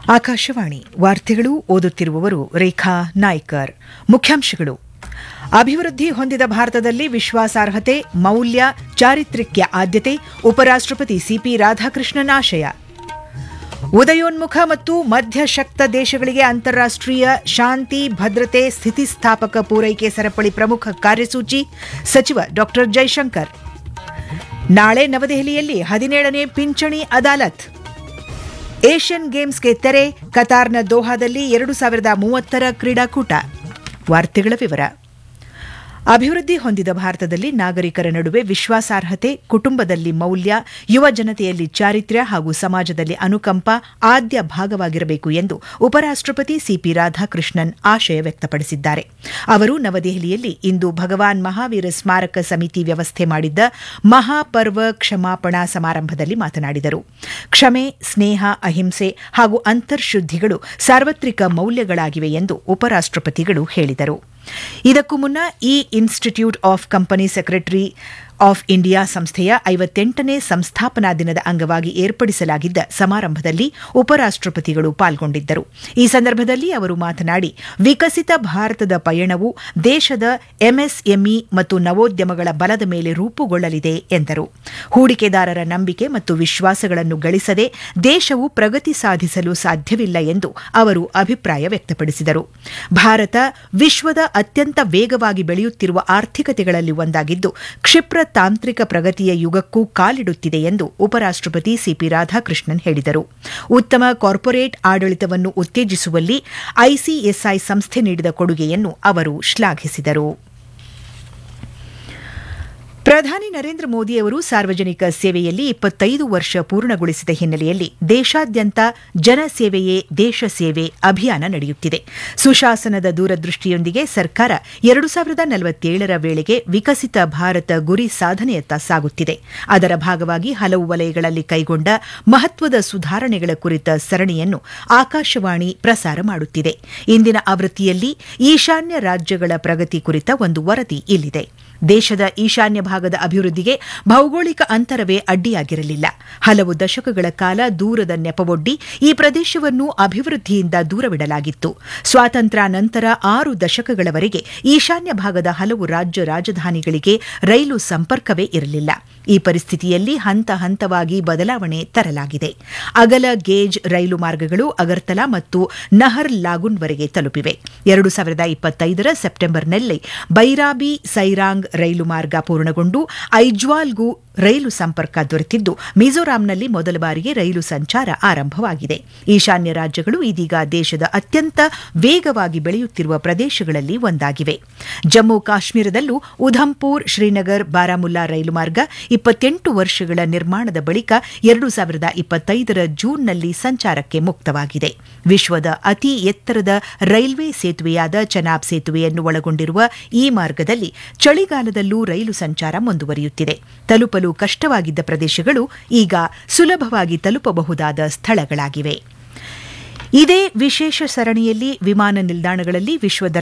ಆಕಾಶವಾಣಿ ವಾರ್ತೆಗಳು ಓದುತ್ತಿರುವವರು ರೇಖಾ ನಾಯ್ಕರ್ ಮುಖ್ಯಾಂಶಗಳು ಅಭಿವೃದ್ಧಿ ಹೊಂದಿದ ಭಾರತದಲ್ಲಿ ವಿಶ್ವಾಸಾರ್ಹತೆ ಮೌಲ್ಯ ಚಾರಿತ್ರ್ಯಕ್ಕೆ ಆದ್ಯತೆ ಉಪರಾಷ್ಟಪತಿ ಸಿಪಿ ರಾಧಾಕೃಷ್ಣನ್ ಆಶಯ ಉದಯೋನ್ಮುಖ ಮತ್ತು ಮಧ್ಯಶಕ್ತ ದೇಶಗಳಿಗೆ ಅಂತಾರಾಷ್ಟೀಯ ಶಾಂತಿ ಭದ್ರತೆ ಸ್ಥಿತಿಸ್ಥಾಪಕ ಪೂರೈಕೆ ಸರಪಳಿ ಪ್ರಮುಖ ಕಾರ್ಯಸೂಚಿ ಸಚಿವ ಡಾ ಜೈಶಂಕರ್ ನಾಳೆ ನವದೆಹಲಿಯಲ್ಲಿ ಹದಿನೇಳನೇ ಪಿಂಚಣಿ ಅದಾಲತ್ ಏಷ್ಯನ್ ಗೇಮ್ಸ್ಗೆ ತೆರೆ ಕತಾರ್ನ ದೋಹಾದಲ್ಲಿ ಎರಡು ಸಾವಿರದ ಮೂವತ್ತರ ಕ್ರೀಡಾಕೂಟ ವಾರ್ತೆಗಳ ವಿವರ ಅಭಿವೃದ್ಧಿ ಹೊಂದಿದ ಭಾರತದಲ್ಲಿ ನಾಗರಿಕರ ನಡುವೆ ವಿಶ್ವಾಸಾರ್ಹತೆ ಕುಟುಂಬದಲ್ಲಿ ಮೌಲ್ಯ ಯುವ ಜನತೆಯಲ್ಲಿ ಚಾರಿತ್ರ್ಯ ಹಾಗೂ ಸಮಾಜದಲ್ಲಿ ಅನುಕಂಪ ಆದ್ಯ ಭಾಗವಾಗಿರಬೇಕು ಎಂದು ಉಪರಾಷ್ಟಪತಿ ಸಿಪಿ ರಾಧಾಕೃಷ್ಣನ್ ಆಶಯ ವ್ಯಕ್ತಪಡಿಸಿದ್ದಾರೆ ಅವರು ನವದೆಹಲಿಯಲ್ಲಿ ಇಂದು ಭಗವಾನ್ ಮಹಾವೀರ ಸ್ಮಾರಕ ಸಮಿತಿ ವ್ಯವಸ್ಥೆ ಮಾಡಿದ್ದ ಮಹಾಪರ್ವ ಕ್ಷಮಾಪಣಾ ಸಮಾರಂಭದಲ್ಲಿ ಮಾತನಾಡಿದರು ಕ್ಷಮೆ ಸ್ನೇಹ ಅಹಿಂಸೆ ಹಾಗೂ ಅಂತರ್ಶುದ್ಧಿಗಳು ಸಾರ್ವತ್ರಿಕ ಮೌಲ್ಯಗಳಾಗಿವೆ ಎಂದು ಉಪರಾಷ್ಟಪತಿಗಳು ಹೇಳಿದರು ಇದಕ್ಕೂ ಮುನ್ನ ಈ institute of company secretary of India ಸಂಸ್ಥೆಯ ಐವತ್ತೆಂಟನೇ ಸಂಸ್ಥಾಪನಾ ದಿನದ ಅಂಗವಾಗಿ ಏರ್ಪಡಿಸಲಾಗಿದ್ದ ಸಮಾರಂಭದಲ್ಲಿ ಉಪರಾಷ್ಟಪತಿಗಳು ಪಾಲ್ಗೊಂಡಿದ್ದರು ಈ ಸಂದರ್ಭದಲ್ಲಿ ಅವರು ಮಾತನಾಡಿ ವಿಕಸಿತ ಭಾರತದ ಪಯಣವು ದೇಶದ ಎಂಎಸ್ಎಂಇ ಮತ್ತು ನವೋದ್ಯಮಗಳ ಬಲದ ಮೇಲೆ ರೂಪುಗೊಳ್ಳಲಿದೆ ಎಂದರು ಹೂಡಿಕೆದಾರರ ನಂಬಿಕೆ ಮತ್ತು ವಿಶ್ವಾಸಗಳನ್ನು ಗಳಿಸದೆ ದೇಶವು ಪ್ರಗತಿ ಸಾಧಿಸಲು ಸಾಧ್ಯವಿಲ್ಲ ಎಂದು ಅವರು ಅಭಿಪ್ರಾಯ ವ್ಯಕ್ತಪಡಿಸಿದರು ಭಾರತ ವಿಶ್ವದ ಅತ್ಯಂತ ವೇಗವಾಗಿ ಬೆಳೆಯುತ್ತಿರುವ ಆರ್ಥಿಕತೆಗಳಲ್ಲಿ ಒಂದಾಗಿದ್ದು ಕ್ಷಿಪ್ರ ತಾಂತ್ರಿಕ ಪ್ರಗತಿಯ ಯುಗಕ್ಕೂ ಕಾಲಿಡುತ್ತಿದೆ ಎಂದು ಉಪರಾಷ್ಟಪತಿ ಸಿಪಿ ರಾಧಾಕೃಷ್ಣನ್ ಹೇಳಿದರು ಉತ್ತಮ ಕಾರ್ಪೊರೇಟ್ ಆಡಳಿತವನ್ನು ಉತ್ತೇಜಿಸುವಲ್ಲಿ ಐಸಿಎಸ್ಐ ಸಂಸ್ಥೆ ನೀಡಿದ ಕೊಡುಗೆಯನ್ನು ಅವರು ಶ್ಲಾಘಿಸಿದರು ಪ್ರಧಾನಿ ನರೇಂದ್ರ ಮೋದಿ ಅವರು ಸಾರ್ವಜನಿಕ ಸೇವೆಯಲ್ಲಿ ಇಪ್ಪತ್ತೈದು ವರ್ಷ ಪೂರ್ಣಗೊಳಿಸಿದ ಹಿನ್ನೆಲೆಯಲ್ಲಿ ದೇಶಾದ್ಯಂತ ಜನಸೇವೆಯೇ ದೇಶ ಸೇವೆ ಅಭಿಯಾನ ನಡೆಯುತ್ತಿದೆ ಸುಶಾಸನದ ದೂರದೃಷ್ಟಿಯೊಂದಿಗೆ ಸರ್ಕಾರ ಎರಡು ಸಾವಿರದ ನಲವತ್ತೇಳರ ವೇಳೆಗೆ ವಿಕಸಿತ ಭಾರತ ಗುರಿ ಸಾಧನೆಯತ್ತ ಸಾಗುತ್ತಿದೆ ಅದರ ಭಾಗವಾಗಿ ಹಲವು ವಲಯಗಳಲ್ಲಿ ಕೈಗೊಂಡ ಮಹತ್ವದ ಸುಧಾರಣೆಗಳ ಕುರಿತ ಸರಣಿಯನ್ನು ಆಕಾಶವಾಣಿ ಪ್ರಸಾರ ಮಾಡುತ್ತಿದೆ ಇಂದಿನ ಆವೃತ್ತಿಯಲ್ಲಿ ಈಶಾನ್ಯ ರಾಜ್ಯಗಳ ಪ್ರಗತಿ ಕುರಿತ ಒಂದು ವರದಿ ಇಲ್ಲಿದೆ ದೇಶದ ಈಶಾನ್ಯ ಭಾಗದ ಅಭಿವೃದ್ಧಿಗೆ ಭೌಗೋಳಿಕ ಅಂತರವೇ ಅಡ್ಡಿಯಾಗಿರಲಿಲ್ಲ ಹಲವು ದಶಕಗಳ ಕಾಲ ದೂರದ ನೆಪವೊಡ್ಡಿ ಈ ಪ್ರದೇಶವನ್ನು ಅಭಿವೃದ್ಧಿಯಿಂದ ದೂರವಿಡಲಾಗಿತ್ತು ಸ್ವಾತಂತ್ರ್ಯ ನಂತರ ಆರು ದಶಕಗಳವರೆಗೆ ಈಶಾನ್ಯ ಭಾಗದ ಹಲವು ರಾಜ್ಯ ರಾಜಧಾನಿಗಳಿಗೆ ರೈಲು ಸಂಪರ್ಕವೇ ಇರಲಿಲ್ಲ ಈ ಪರಿಸ್ಥಿತಿಯಲ್ಲಿ ಹಂತ ಹಂತವಾಗಿ ಬದಲಾವಣೆ ತರಲಾಗಿದೆ ಅಗಲ ಗೇಜ್ ರೈಲು ಮಾರ್ಗಗಳು ಅಗರ್ತಲಾ ಮತ್ತು ನಹರ್ ಲಾಗುನ್ವರೆಗೆ ತಲುಪಿವೆ ಎರಡು ಸಾವಿರದ ಇಪ್ಪತ್ತೈದರ ಸೆಪ್ಟೆಂಬರ್ನಲ್ಲಿ ಬೈರಾಬಿ ಸೈರಾಂಗ್ ರೈಲು ಮಾರ್ಗ ಪೂರ್ಣಗೊಂಡು ಐಜ್ವಾಲ್ಗೂ ರೈಲು ಸಂಪರ್ಕ ದೊರೆತಿದ್ದು ಮಿಜೋರಾಂನಲ್ಲಿ ಮೊದಲ ಬಾರಿಗೆ ರೈಲು ಸಂಚಾರ ಆರಂಭವಾಗಿದೆ ಈಶಾನ್ಯ ರಾಜ್ಯಗಳು ಇದೀಗ ದೇಶದ ಅತ್ಯಂತ ವೇಗವಾಗಿ ಬೆಳೆಯುತ್ತಿರುವ ಪ್ರದೇಶಗಳಲ್ಲಿ ಒಂದಾಗಿವೆ ಜಮ್ಮು ಕಾಶ್ಮೀರದಲ್ಲೂ ಉಧಂಪುರ್ ಶ್ರೀನಗರ್ ಬಾರಾಮುಲ್ಲಾ ರೈಲು ಮಾರ್ಗ ಇಪ್ಪತ್ತೆಂಟು ವರ್ಷಗಳ ನಿರ್ಮಾಣದ ಬಳಿಕ ಎರಡು ಸಾವಿರದ ಇಪ್ಪತ್ತೈದರ ಜೂನ್ನಲ್ಲಿ ಸಂಚಾರಕ್ಕೆ ಮುಕ್ತವಾಗಿದೆ ವಿಶ್ವದ ಅತಿ ಎತ್ತರದ ರೈಲ್ವೆ ಸೇತುವೆಯಾದ ಚನಾಬ್ ಸೇತುವೆಯನ್ನು ಒಳಗೊಂಡಿರುವ ಈ ಮಾರ್ಗದಲ್ಲಿ ಚಳಿಗಾಲದಲ್ಲೂ ರೈಲು ಸಂಚಾರ ಮುಂದುವರಿಯುತ್ತಿದೆ ತಲುಪಲು ಕಷ್ಟವಾಗಿದ್ದ ಪ್ರದೇಶಗಳು ಈಗ ಸುಲಭವಾಗಿ ತಲುಪಬಹುದಾದ ಸ್ಥಳಗಳಾಗಿವೆ ಇದೇ ವಿಶೇಷ ಸರಣಿಯಲ್ಲಿ ವಿಮಾನ ನಿಲ್ದಾಣಗಳಲ್ಲಿ ವಿಶ್ವ